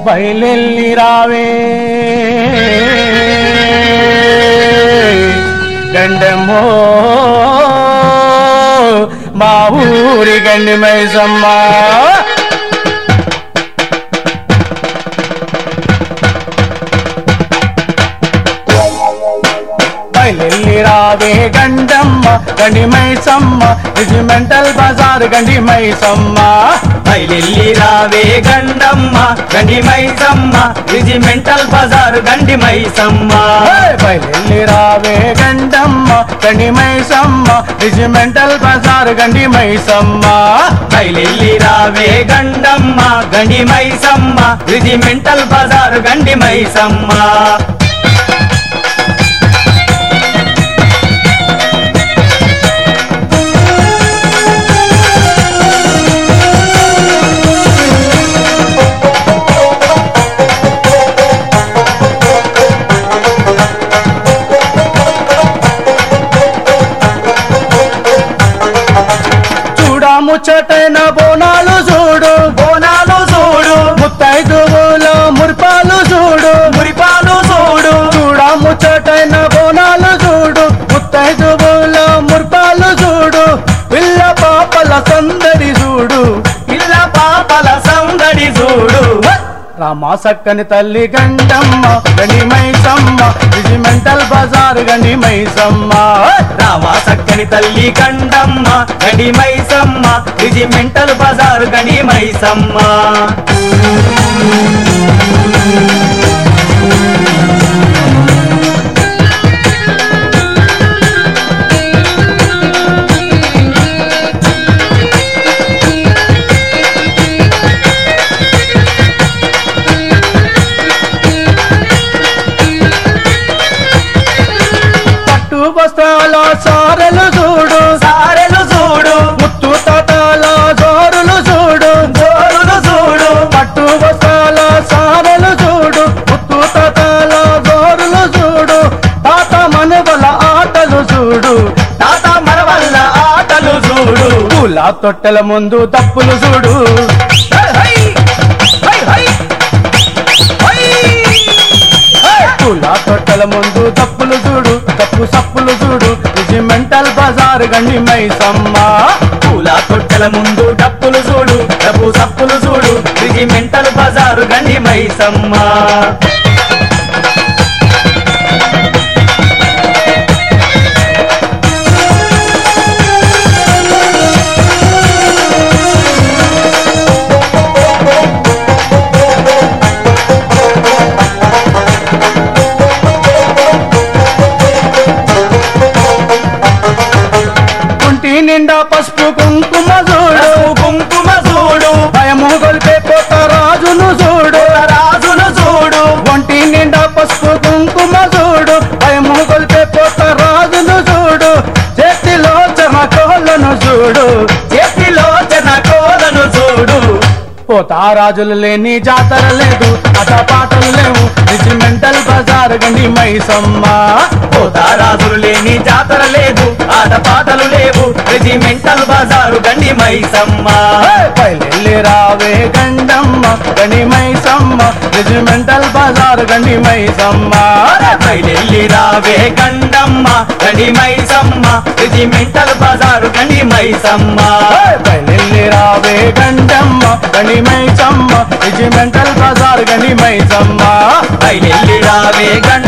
బయలెల్లి రావే గండమో మా ఊరి గండి మైసమ్మ బయలెల్లి రావే గండమ్మ గండి మైసమ్మ రిజిమెంటల్ బజార్ గండి మైసమ్మ బయలెల్లి రావే గండమ్మ గండి మైసమ్మ రిజిమెంటల్ బజార్ గండి మైసమ్మ బయలెల్లి రావే గండమ్మ గండి మైసమ్మ రిజిమెంటల్ బజార్ గండి మైసమ్మ బయలెల్లి రావే గండమ్మ గండి మైసమ్మ రిజిమెంటల్ బజార్ గండి మైసమ్మ చూడా ముచ్చటైన బోనాలు చూడు బోనాలు చూడు ముత్తైదువులో మురిపాలు చూడు మురిపాలు చూడు చూడా ముచ్చటైన బోనాలు చూడు ముత్తైదువులో మురిపాలు చూడు పిల్ల పాపల సందడి చూడు పిల్ల పాపల సందడి చూడు రామా సక్కని తల్లి గండమ్మ గండి మైసమ్మ రిజిమెంటల్ బజార్ గండి మైసమ్మ రావా సక్కని తల్లి గండమ్మ గడి మైసమ్మ రిజిమెంటల్ బజార్ గడి మైసమ్మ పట్టు వస్త్రాల సారెలు చూడు సారెలు చూడు ముత్తు తాతాల జోరులు చూడు జోరులు చూడు పట్టు వస్త్రాల సారెలు చూడు ముత్తు తాతాల జోరులు చూడు తాత మనువల ఆటలు చూడు తాత మరవల్ల ఆటలు చూడు పూల తొట్టెల ముందు తప్పులు చూడు హై, హై, హై, హై, హై. పూల తొట్టెల ముందు తప్పులు చూడు తప్పు సప్పులు చూడు రిజిమెంటల్ బజార్ గండి మైసమ్మ పూల తొట్టెల ముందు డప్పులు చూడు డబ్బు సప్పులు చూడు రిజిమెంటల్ బజారు గండి మైసమ్మ కుంటి నిండా పసుపు కుంకుమ చూడు పసుపు కుంకుమ చూడు భయము గొల్పే పోత రాజును చూడు రాజును చూడు ఒంటి నిండా పసుపు కుంకుమ చూడు భయము గొల్పే పోత రాజును చూడు చేతిలో చమకోళ్ళను చూడు చేతిలో చెన కోలను చూడు పోతా రాజులు లేని జాతర లేదు అట పాటలు లేవు రిజిమెంటల్ బజార్ గండి మైసమ్మ పోతారాజులు లేని జాతర లేదు ఆట పాటలు లేవు రెజిమెంటల్ బజారు గండి మైసమ్మ పైలెల్లి రావే గండమ్మ గండి మైసమ్మ రిజిమెంటల్ బజార్ గండి మైసమ్మ బయలెల్లి రావే గండమ్మ గండి మైసమ్మ రెజిమెంటల్ బజారు గండి మైసమ్మ పైలెల్లి రావే గండమ్మ గండి మైసమ్మ రిజిమెంటల్ బజార్ గండి మైసమ్మ బయలెల్లి రావే గండ